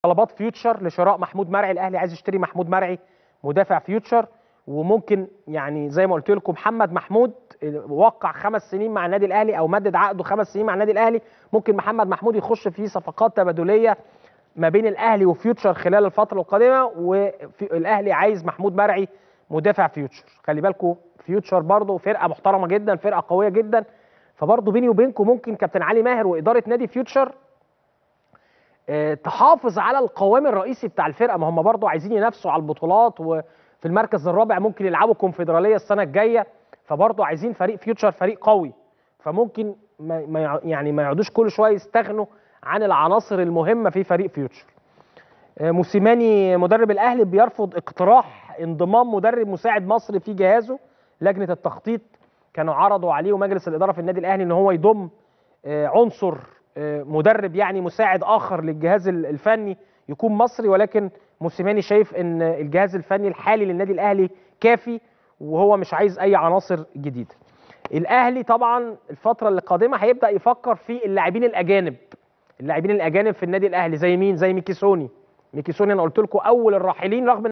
طلبات فيوتشر لشراء محمود مرعي الاهلي عايز يشتري محمود مرعي مدافع فيوتشر وممكن يعني زي ما قلت لكم محمد محمود وقع خمس سنين مع النادي الاهلي او مدد عقده خمس سنين مع النادي الاهلي ممكن محمد محمود يخش في صفقات تبادليه ما بين الاهلي وفيوتشر خلال الفتره القادمه والاهلي عايز محمود مرعي مدافع فيوتشر خلي بالكم فيوتشر برضه فرقه محترمه جدا فرقه قويه جدا فبرضه بيني وبينكم ممكن كابتن علي ماهر واداره نادي فيوتشر آه، تحافظ على القوام الرئيسي بتاع الفرقه ما هم برضه عايزين ينافسوا على البطولات وفي المركز الرابع ممكن يلعبوا كونفدراليه السنه الجايه فبرضه عايزين فريق فيوتشر فريق قوي فممكن ما ما يع- يعني ما يقعدوش كل شويه يستغنوا عن العناصر المهمه في فريق فيوتشر آه، موسيماني مدرب الاهلي بيرفض اقتراح انضمام مدرب مساعد مصري في جهازه لجنه التخطيط كانوا عرضوا عليه ومجلس الاداره في النادي الاهلي ان هو يضم آه، عنصر آه، مدرب يعني مساعد اخر للجهاز ال- الفني يكون مصري ولكن موسيماني شايف ان الجهاز الفني الحالي للنادي الاهلي كافي وهو مش عايز اي عناصر جديده. الاهلي طبعا الفتره القادمه هيبدا يفكر في اللاعبين الاجانب. اللاعبين الاجانب في النادي الاهلي زي مين؟ زي ميكيسوني. ميكيسوني انا قلت لكم اول الراحلين رغم